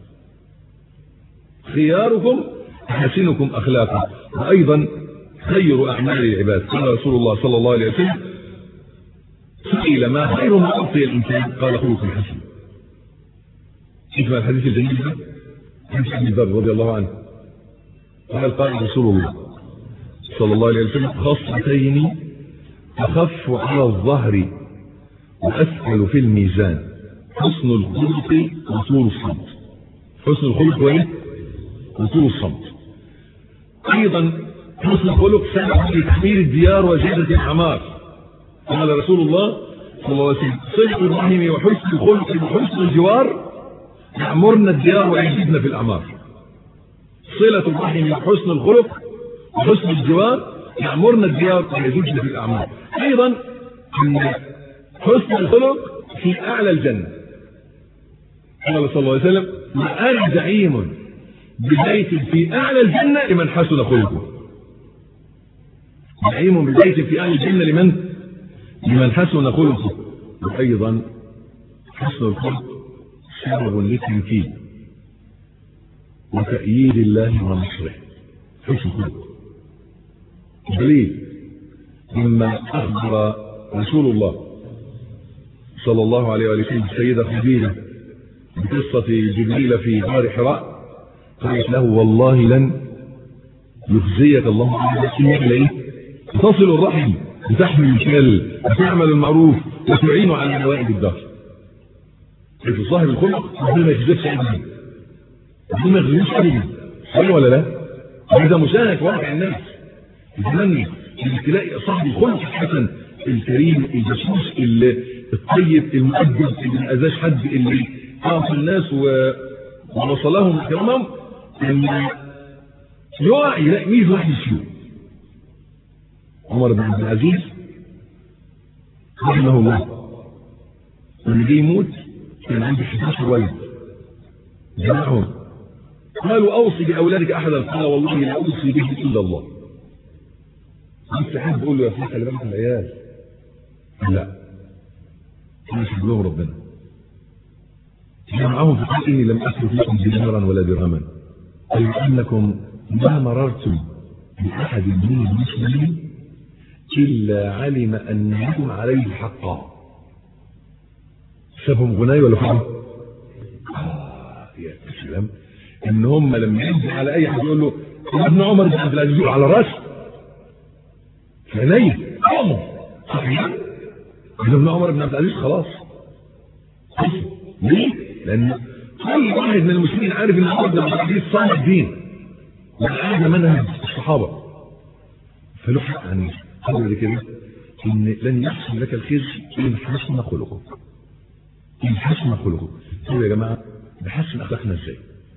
خياركم أحاسنكم أخلاقا وأيضا خير أعمال العباد قال رسول الله صلى الله عليه وسلم سئل ما خير ما أعطي الإنسان قال خلق حسن اسمع الحديث الجميل ده عن ابن ذر رضي الله عنه قال قال رسول الله صلى الله عليه وسلم خصتين أخف على الظهر وأسهل في الميزان حسن الخلق وطول الصمت حسن الخلق وايه وطول الصمت ايضا حسن الخلق سبب في تحميل الديار وزيادة الحمار قال رسول الله صلى الله عليه وسلم صلح الرحم وحسن الخلق وحسن الجوار يأمرنا الديار ويزيدنا في الأعمار صلة الرحم وحسن الخلق وحسن الجوار يأمرنا الديار ويزيدنا في الأعمار أيضا أن حسن الخلق في أعلى الجنة قال صلى الله عليه وسلم وأنا زعيم ببيت في أعلى الجنة لمن حسن خلقه زعيم ببيت في أعلى الجنة لمن لمن حسن خلقه وأيضا حسن الخلق سبب للتمكين وتأييد الله ونصره حسن الخلق دليل مما أخبر رسول الله صلى الله عليه وسلم السيدة خديجة بقصة جبريل في غار حراء قالت له والله لن يخزيك الله إنك لإيه تصل الرحم وتحمل الكل وتعمل المعروف وتعين على نوائب الدهر في صاحب الخلق ربنا ما يخزيكش ابدا ربنا ما يخزيكش ابدا حلو ولا لا؟ هذا مشاهد في واقع الناس يتمنى ان تلاقي صاحب الخلق الحسن الكريم الجسوس الطيب المؤدب اللي ما اذاش حد اللي اعطى الناس ووصلهم كرامهم ان يقع يلاقي ميز واحد فيهم عمر بن عبد العزيز رحمه الله لما جه يموت كان عنده 11 ولد جمعهم قالوا اوصي باولادك احدا قال والله لا اوصي به الا الله انت حد بيقول له يا اخي خلي بالك من العيال لا مش لهم ربنا جمعهم في قال اني لم اترك لكم دينارا ولا درهما اي انكم ما مررتم باحد من المسلمين الا علم ان لكم عليه حقا شافهم غناي ولا فهم آه يا سلام ان هم لما ينزل على اي حد يقول له يا ابن عمر بن عبد العزيز على راسه عينيه عمر صحيح ابن عمر بن عبد العزيز خلاص ليه؟ لان كل واحد من المسلمين عارف ان عمر بن عبد العزيز صاحب الدين وهذا منهج الصحابه فله حق عن قبل كده ان لن يحصل لك الخير ان حسن خلقك ان حسن خلقك طيب يا جماعه بحسن اخلاقنا ازاي؟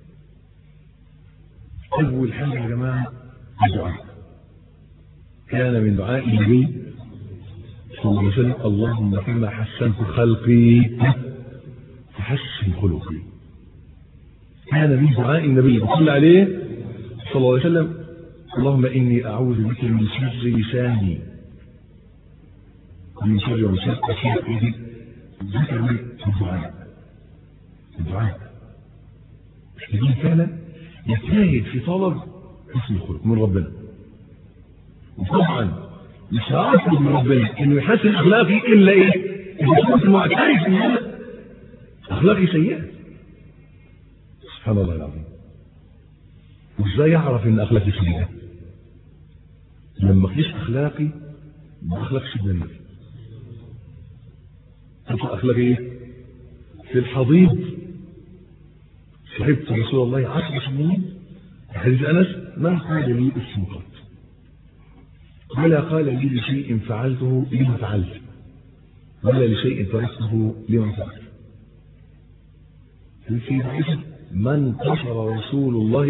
اول حاجه يا جماعه الدعاء كان من دعاء النبي صلى الله عليه وسلم اللهم فيما حسنت خلقي فحسن خلقي كان من دعاء النبي صلى عليه صلى الله عليه وسلم اللهم اني اعوذ بك من شر لساني ومن شر لسان اشياء ذكر في الدعاء الدعاء محتاجين فعلا يجتهد في طلب حسن الخلق من ربنا وطبعا مش هطلب من ربنا انه يحسن اخلاقي الا ايه؟ اذا كنت معترف ان انا اخلاقي سيئه سبحان الله العظيم وازاي اعرف ان اخلاقي سيئه؟ لما قيس أخلاقي ما أخلاقش من النبي أنت أخلاقي إيه في الحضيض صحبت رسول الله عشر سنين حديث أنس ما قال لي اسم قط ولا قال لي لشيء فعلته لما فعلت ولا لشيء تركته لما فعلت في عائشة من كفر رسول الله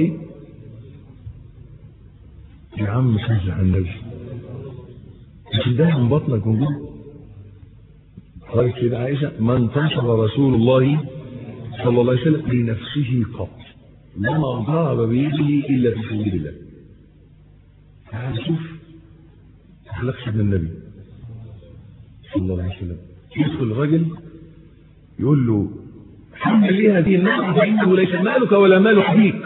يا عم صلي على النبي مش ده من بطنك من جوه قالت كده عائشة من كفر رسول الله صلى الله عليه وسلم لنفسه قط وما ضرب بيده إلا في سبيل الله تعال شوف أخلاق سيدنا النبي صلى الله عليه وسلم يدخل الرجل يقول له حمل لي هذه الناقة فإنه ليس مالك ولا مال أبيك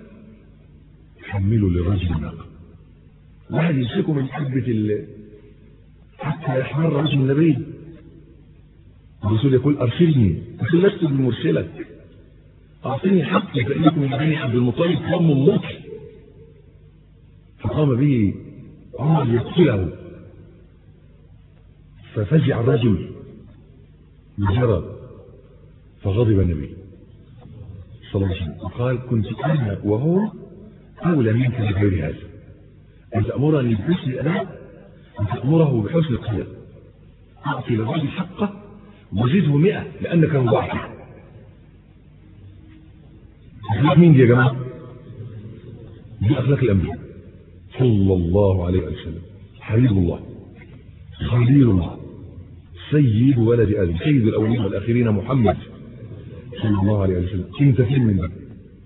حمله للرجل الناقة واحد يمسكه من حبة ال حتى يحمر رجل النبي الرسول يقول أرسلني يقول لست بمرسلك أعطيني حقي فإنكم من بني عبد المطلب قوم موت فقام به عمر يقتله ففزع الرجل وجرى فغضب النبي صلى الله عليه وسلم وقال كنت أنا وهو أولى منك بغير هذا أن تأمرني بحسن الأداء أن تأمره بحسن القيام أعطي للرجل حقه وزده مئة لأنك مضاعف أخلاق مين دي يا جماعة دي أخلاق الأنبياء صلى الله عليه وسلم حبيب الله خليل الله سيد ولد آدم سيد الأولين والآخرين محمد صلى الله عليه وسلم انت فين من ده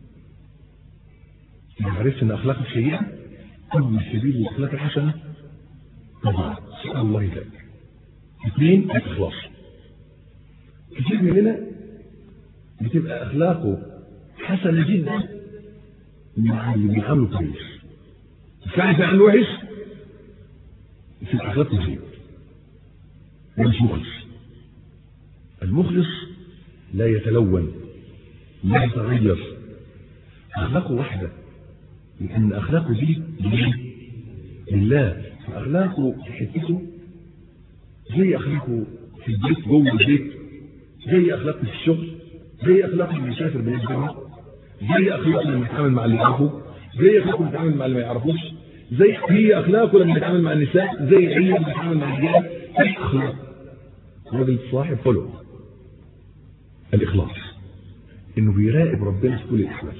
إذا عرفت أن أخلاقك سيئة أول سبيل الأخلاق الحسنة طبعا سأل الله ذلك اثنين الإخلاص كثير مننا بتبقى أخلاقه حسنة جدا مع اللي بيعمله كويس ساعة يعمل وحش في الأخلاق مصيبة مش مخلص المخلص لا يتلون لا يتغير أخلاقه واحدة لأن أخلاقه دي لله أخلاقه في حتته زي أخلاقه في البيت جوه البيت زي أخلاقه في الشغل زي أخلاقه اللي يسافر بين الجامعة زي أخلاقه لما يتعامل مع اللي يعرفه زي أخلاقه لما يتعامل مع اللي ما يعرفوش زي هي أخلاقه لما يتعامل مع النساء زي هي لما يتعامل مع الرجال زي أخلاق راجل صاحب خلق الإخلاص إنه بيراقب ربنا في كل الأحوال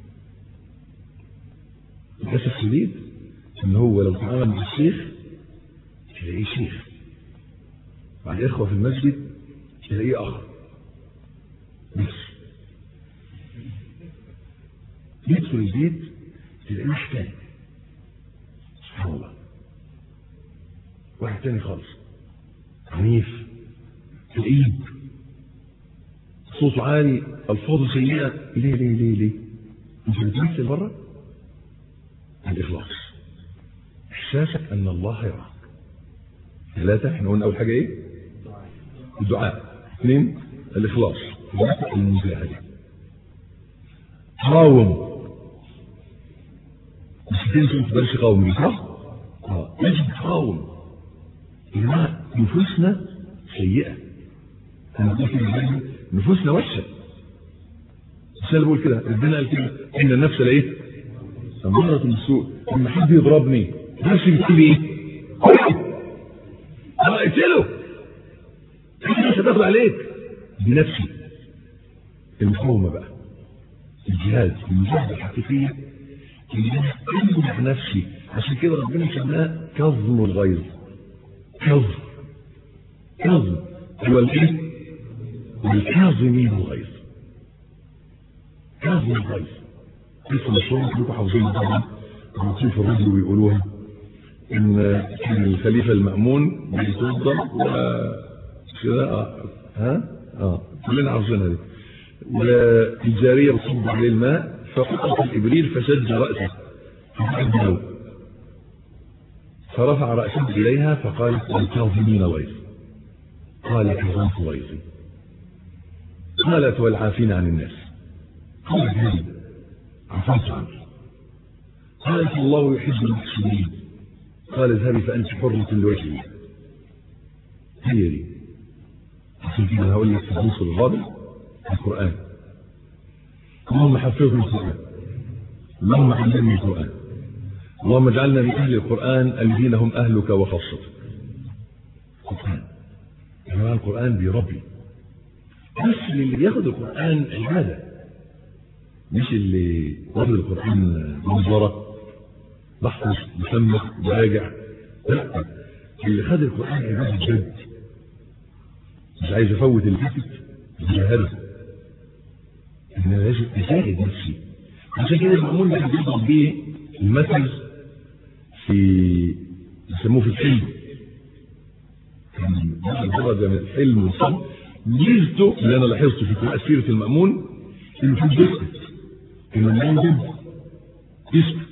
للأسف الشديد إن هو لو تعامل مع الشيخ تلاقيه شيخ مع الإخوة في المسجد تلاقيه أخ بس يدخل البيت تلاقيه واحد تاني سبحان الله واحد تاني خالص عنيف كئيب صوته عالي الفاظه سيئه ليه ليه ليه ليه مش بتمثل بره الاخلاص احساسك ان الله يراك ثلاثه احنا قلنا اول حاجه ايه الدعاء اثنين الاخلاص ثلاثه المجاهده قاوم مش تنسوا ما تقدرش قاوم دي صح؟ اه لازم تقاوم يا جماعه نفوسنا سيئه انا بقول كده نفوسنا وحشه بس انا بقول كده ربنا قال كده ان النفس لايه؟ اماره بالسوء لما حد يضربني نفسي بتقول ايه؟ اه اقتله مش هتاخد عليك بنفسي المقاومه بقى الجهاد المجاهده الحقيقيه اللي انا امنع نفسي عشان كده ربنا سماها كظم الغيظ كظم كظم هو الايه؟ والكاظمين الغيظ كاظم الغيظ قصة مشهورة كلكم حافظين طبعا بنشوف في الرجل ويقولوها ان كان الخليفة المأمون بيتوضا و كده اه ها اه كلنا عارفينها دي والجارية بتصب عليه الماء فقطت الإبريل فشج رأسه فقدمه فرفع رأسه إليها فقالت والكاظمين الغيظ قال كظمت غيظي قالت والعافين عن الناس قال جيد عفوت عنه قالت الله يحب المحسنين قال اذهبي فانت حرة لوجه الله هي دي عشان كده هقول لك في العنصر الرابع القرآن اللهم حفظني القرآن اللهم علمني القرآن اللهم اجعلنا من أهل القرآن الذين هم أهلك وخاصتك القرآن يعني القرآن بيربي بس اللي بياخد القرآن عبادة مش اللي واخد القرآن منظرة بحث مسمى براجع لا اللي خد القرآن عبادة جد مش عايز افوت اللي فاتت بجهاله انا لازم اجاهد نفسي عشان كده المأمون ده بيضرب بيه المثل في بيسموه في الحلم درجة من الحلم والصبر ميزته اللي انا لاحظته في تأثير المأمون انه في بيسكت المأمون جد يسكت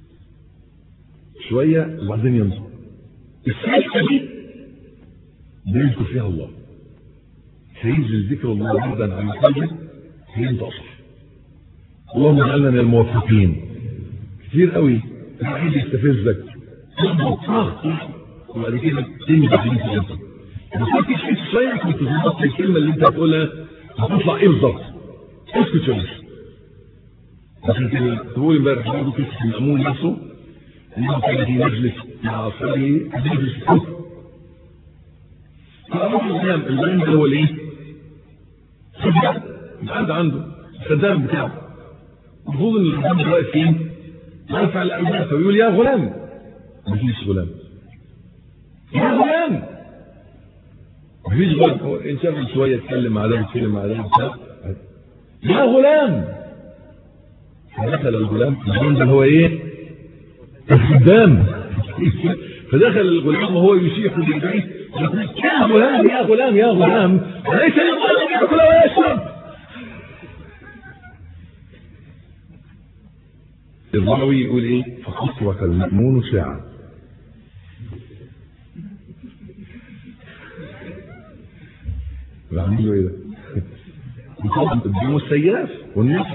شوية وبعدين ينظر السكتة دي بيذكر فيها الله سينزل ذكر الله بعدا عن قلبه هينطق صح اللهم اجعلنا من الموفقين كتير قوي الواحد يستفزك وبعد كده تنجح في انت بس انت تحس شويه كنت تظبط الكلمه اللي انت هتقولها هتطلع ايه بالظبط اسكت شويه عشان كده تقول امبارح برضه قصه المأمون نفسه انه كان في مجلس مع اصحابه مجلس الحكم فأروح الإسلام البنان ده هو الايه؟ خدام حد عنده الخدام بتاعه المفروض ان الخدام ده واقف فين؟ واقف على الألباب فبيقول يا غلام مفيش غلام يا غلام مفيش غلام هو انشغل شويه يتكلم مع ده يتكلم مع ده بتاع يا غلام فدخل الغلام الغلام ده هو ايه؟ الخدام فدخل الغلام وهو يشيح بالبيت يا غلام يا غلام يا غلام ليس للغلام ياكل ويشرب الراوي يقول ايه فقصرك المأمون ساعة بعمل له ايه ده قدامه السياف والنصر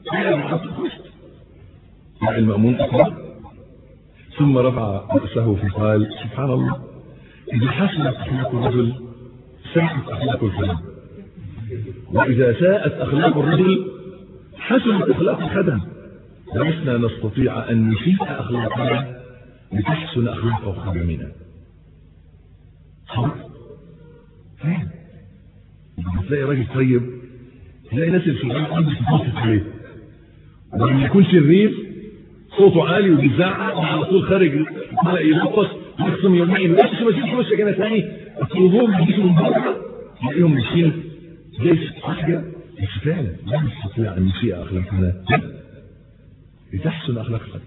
المأمون أقرأ ثم رفع رأسه فقال سبحان الله إذا حسنت أخلاق الرجل ساءت أخلاق الخدم وإذا ساءت أخلاق الرجل حسنت أخلاق الخدم ولسنا نستطيع أن نسيء أخلاقنا لتحسن أخلاق خدمنا صح؟ فاهم؟ تلاقي راجل طيب تلاقي ناس الشغال عنده تبص عليه ولما يكون شرير صوته عالي وبيزعق وعلى طول خارج يرقص يخصم يومين ويخصم ما تشوفش وشك انا ثاني الطلوبهم بيجوا من بره تلاقيهم ماشيين زي حاجه بس فعلا لا نستطيع ان نسيء اخلاقنا لتحسن اخلاقنا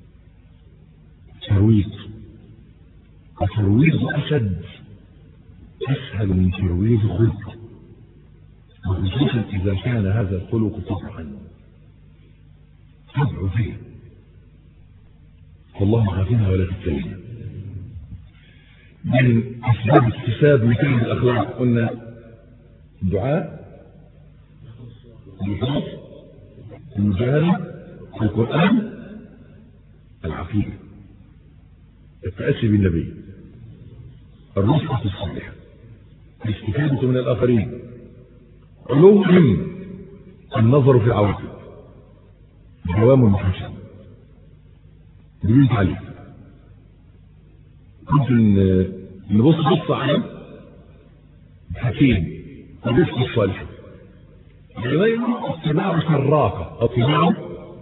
ترويض الترويض اشد اسهل من ترويض خلق وخصوصا اذا كان هذا الخلق طبعا طبع فيه والله عافينا ولا تبتلينا من اسباب اكتساب مكان الاخلاق قلنا الدعاء الإخلاص المجاهدة القرآن العقيدة التأسي بالنبي الرفقة الصالحة الاستفادة من الآخرين علوهم النظر في العواقب دوام المحاسبة بدون تعليق ممكن نبص بص على حكيم الرفق الصالحة الطباع سراقة الطباع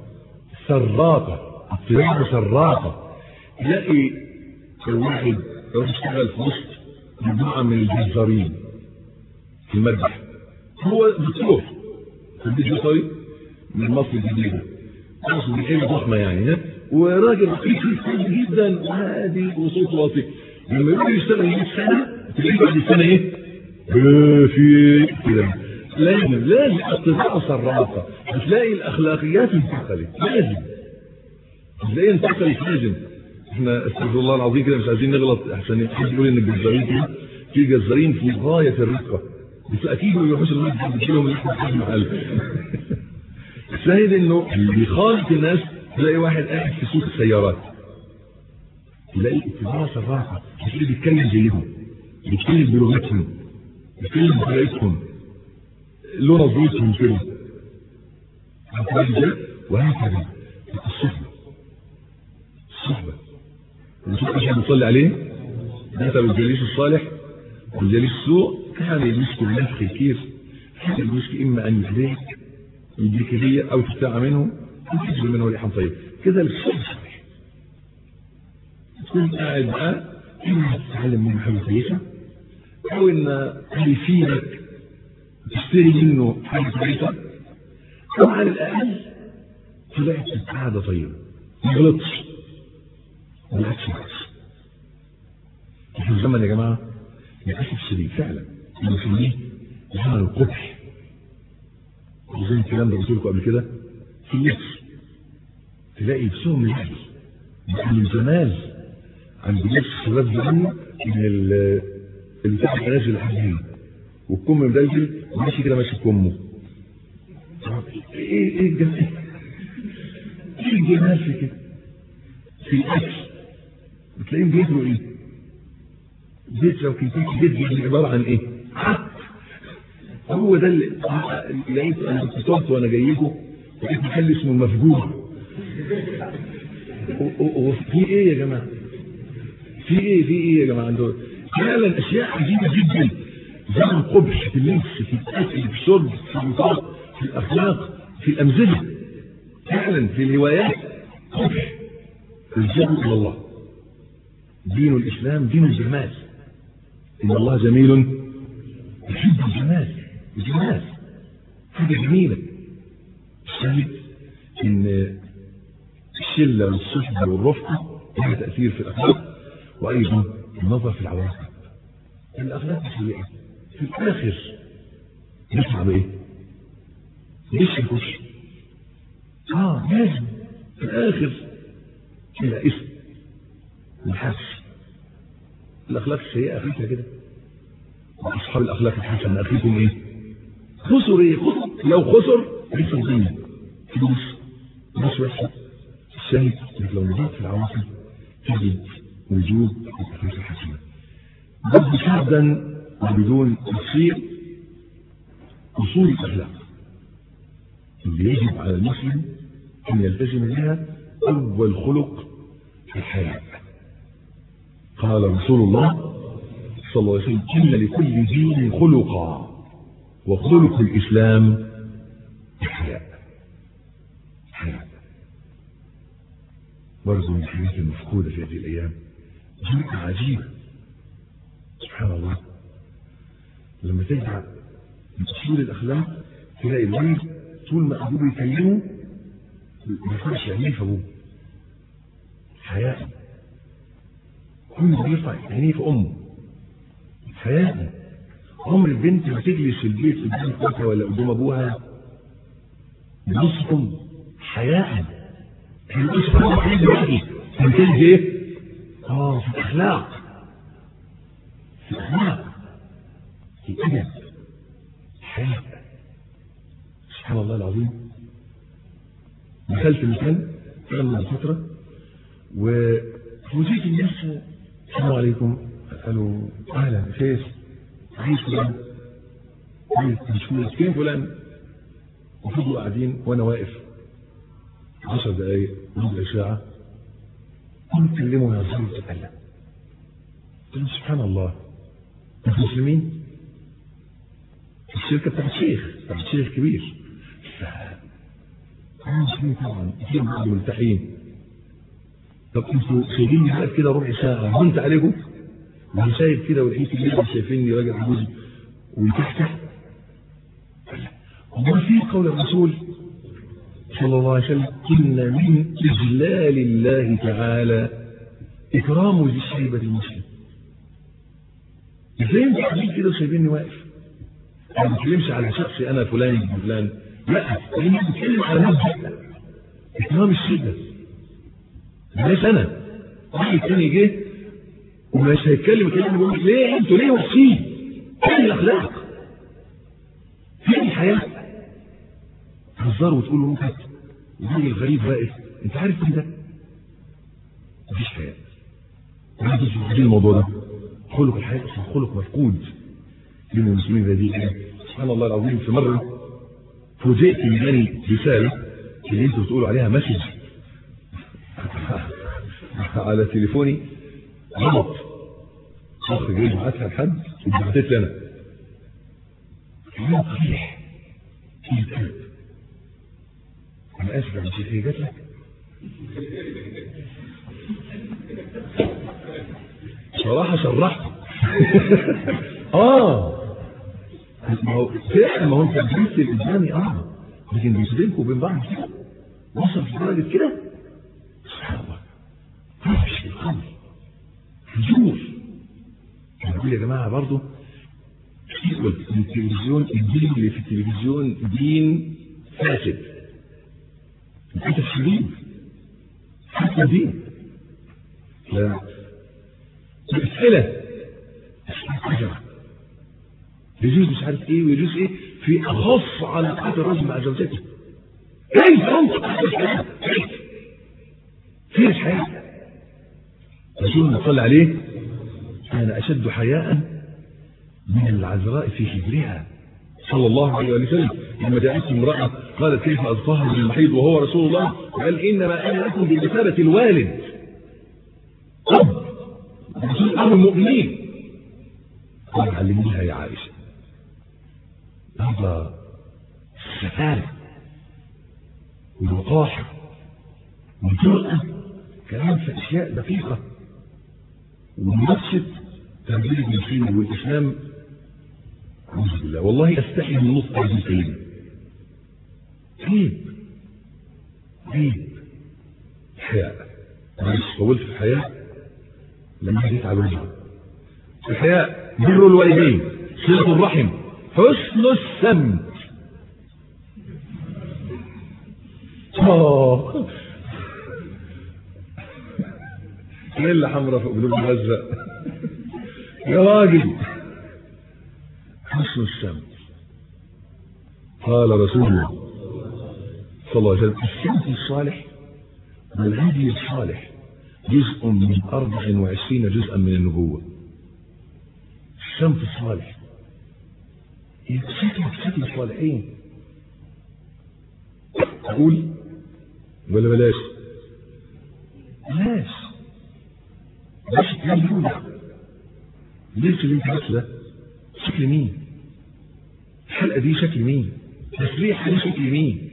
سراقة الطباع سراقة تلاقي الواحد يروح يشتغل في وسط مجموعة من الجزارين في المذبح هو دكتور في البيت البيطري من مصر الجديدة مصر الجديدة ضخمة يعني وراجل رقيق جدا وهادي وصوته واطي لما يقول يشتغل 100 سنة تلاقيه بعد سنة ايه؟ في كده لازم لازم الطباع سراقة هتلاقي الاخلاقيات انتقلت لازم ازاي انتقلت لازم احنا استغفر الله العظيم كده مش عايزين نغلط عشان حد يقول ان الجزارين كده في جزارين في غايه الرقه بس اكيد ما يروحوش المسجد بيجيلهم اللي احنا في محل الشاهد انه اللي بيخالط الناس تلاقي واحد قاعد في سوق السيارات تلاقي اتباع الراحة تلاقيه بيتكلم زيهم بيتكلم بلغتهم بيتكلم بطريقتهم له نظرتهم كده وهكذا الصحبة الصحبة ونشوف عشان نصلي عليه مثل الجليس الصالح والجليس السوء كان يمسك النفخ الكير كان يمسك إما أن يهديك يديك هدية أو تبتاع منه وتجري منه ريحا طيب كذا الصحبة الصالح تكون قاعد بقى إما تتعلم منه حاجة كويسة أو إن يفيدك تشتري منه حاجة كويسة أو على الأقل طلعت قاعدة طيبة ما غلطش بالعكس بالعكس في الزمن يا جماعة للأسف الشديد فعلا المسلمين زمن القبح وزي الكلام ده قلت لكم قبل كده في اللبس تلاقي لبسهم العادي بقى من زمان عند لبس الشباب زمان من البتاع نازل لحد هنا والكم مدلدل وماشي كده ماشي بكمه ايه ايه الجمال ايه الجمال في كده في الاكل بتلاقيهم بياكلوا ايه بيت لو كنتيكي بيت بيجي عباره عن ايه هو ده اللي لقيت انا كنت صوت وانا جاي لكم لقيت محل اسمه المفجور وفي ايه يا جماعه في ايه في ايه يا جماعه عندهم فعلا اشياء عجيبه جدا زي القبح في اللبس في الاكل في الشرب في النطاق في الاخلاق في الامزجه فعلا في الهوايات قبح الجهل الى الله دين الاسلام دين الجمال ان الله جميل يحب الجمال الجمال حاجه جميله الشاهد ان الشله والصحبه والرفقه لها تاثير في الاخلاق وايضا النظر في العواقب الاخلاق السيئه في الاخر نطلع بايه؟ ليش يخش؟ اه لازم في الاخر الى اسم الحبس الاخلاق السيئه اخيتها كده واصحاب الاخلاق الحسنه اخيكم ايه؟ خسر ايه؟ خسر لو خسر ليس الدنيا فلوس فلوس وحشه الشاهد انك لو نظرت في العواقب تجد وجود الاخلاق الحسنه ضد شردا وبدون تفسير اصول الاخلاق اللي يجب على المسلم ان يلتزم بها اول خلق الحياء قال رسول الله صلى الله عليه وسلم ان لكل دين خلقا وخلق الاسلام الحياء حياء برضه من الحاجات المفقوده في هذه الايام جمله عجيبه سبحان الله لما ترجع من اصول الاخلاق تلاقي الولد طول ما ابوه بيكلمه ما ينفعش عينيه في ابوه حياء كل ما بيرفع عينيه في امه حياء عمر البنت ما تجلس في البيت قدام اخواتها ولا قدام ابوها بنص ام حياء احنا بنقول سبحان الله الحين دلوقتي تنتهي ايه؟ اه في الاخلاق في الاخلاق في الادب حياء سبحان الله العظيم دخلت المكان كان من فترة وفوجئت الناس السلام عليكم قالوا اهلا كيف عايز فلان عايز مش فلان فين فلان وفضلوا قاعدين وانا واقف عشر دقايق ربع ساعة قلت كلموا يا رسول تكلم قلت سبحان الله انتم مسلمين الشركة بتاعت شيخ بتاعت شيخ كبير مسلمين طبعا كتير بعض ملتحين طب انتوا سايبيني بقى كده ربع ساعة هنت عليكم وانا سايب كده ولقيت اللي شايفيني راجل عجوز وتحت هو في قول الرسول صلى الله عليه وسلم إن من إجلال الله تعالى إكرام ذي الشيبة المسلم ازاي انتوا قاعدين كده وسايبيني واقف انا ما بتكلمش على شخصي انا فلان ابن فلان لا انا بتكلم على مبدا اكرام الشده ليش انا واحد تاني جه ومش هيتكلم يكلمني بيقول ليه انتوا ليه وحشين فين الاخلاق فين الحياه تهزروا وتقولوا نكت ويجي الغريب واقف انت عارف ايه ده مفيش حياه لازم تفكرين الموضوع ده خلق الحياة أصلا خلق مفقود بين المسلمين هذه الأيام سبحان الله العظيم في مرة فوجئت من جاني رسالة اللي انتوا بتقولوا عليها مسج على تليفوني غلط اخ جاي بعتها لحد وبعتت لي انا كلام صحيح في الكذب انا اسف يا شيخ هي جات لك صراحة شرحت اه ما هو فعلا ما هو انت بتمثل قدامي اه لكن بينكم وبين بعض كده وصل في درجة كده سبحان الله فحش في القلب فجور بقول يا جماعة برضو التلفزيون الدين اللي في التلفزيون دين فاسد انت الشريف حتى دين لا الأسئلة أسئلة يجوز مش عارف ايه ويجوز ايه في اخص علاقات الرجل مع زوجته كيف انطق كيف في الحياة رسولنا صلى عليه كان اشد حياء من العذراء في حجرها صلى الله عليه وسلم لما جاءت امرأة قالت كيف أطهر من المحيض وهو رسول الله قال إنما أنا لكم بمثابة الوالد أب رسول أمر المؤمنين قال علميها يا عائشة هذا السفارة والوقاحة والجرأة كلام في أشياء دقيقة ومنافسة تنزيل المسلمين والإسلام أعوذ بالله والله أستحي من نطق هذه الكلمة عيب عيب حياء معلش طولت في الحياة لما جيت على الوجه الحياء بر الوالدين صلة الرحم حسن السمت اه ايه اللي حمرا في قلوب الهزة يا راجل حسن السمت قال رسول الله صلى الله عليه وسلم السمت الصالح والهدي الصالح جزء من أربع وعشرين جزءا من النبوة السمت الصالح شكل شكل الصالحين أقول ولا بلاش بلاش بلاش الكلام يوجع ليش اللي انت بس ده شكل مين الحلقة دي شكل مين تسريحة دي شكل مين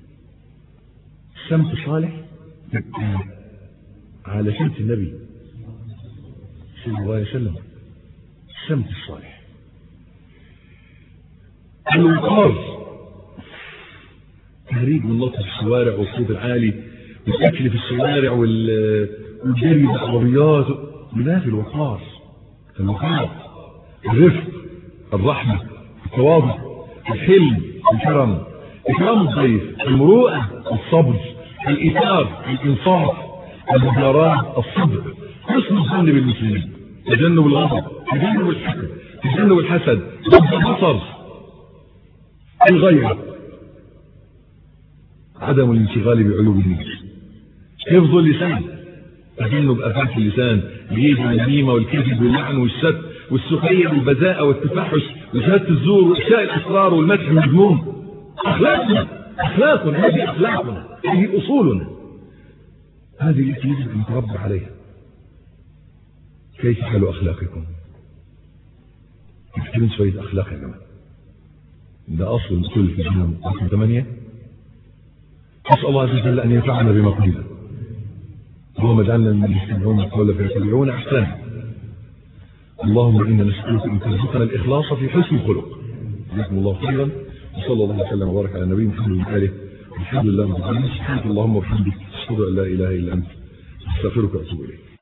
سمت صالح على سمت النبي صلى الله عليه وسلم السمت الصالح الوقار تهريج من لطف الشوارع والصوت العالي والاكل في الشوارع والجري بالعربيات لا في الوقار الوقار الرفق الرحمه التواضع الحلم الكرم اكرام الضيف المروءه الصبر الايثار الانصاف المهارات الصدق حسن الظن بالمسلمين تجنب الغضب تجنب الحسد تجنب الحسد ضد البصر الغيرة عدم الانشغال بعلوم النفس حفظ اللسان تجنب افات اللسان بيد النميمه والكذب واللعن والشت والسخريه والبذاءه والتفحش وشهاده الزور وافشاء الاسرار والمدح المذموم اخلاقنا اخلاقنا هذه اخلاقنا هذه اصولنا هذه التي يجب ان نتربى عليها كيف حال اخلاقكم محتاجين شويه اخلاق يا جماعه ده اصل الكل في الجنة رقم ثمانية نسأل الله عز وجل ان ينفعنا بما قيل اللهم اجعلنا من يستمعون القول فيتبعون احسنه اللهم انا نسالك ان ترزقنا الاخلاص في حسن الخلق جزاكم الله خيرا وصلى الله وسلم وبارك على النبي محمد وعلى اله الحمد لله رب العالمين سبحانك اللهم وبحمدك اشهد ان لا اله الا انت استغفرك واتوب اليك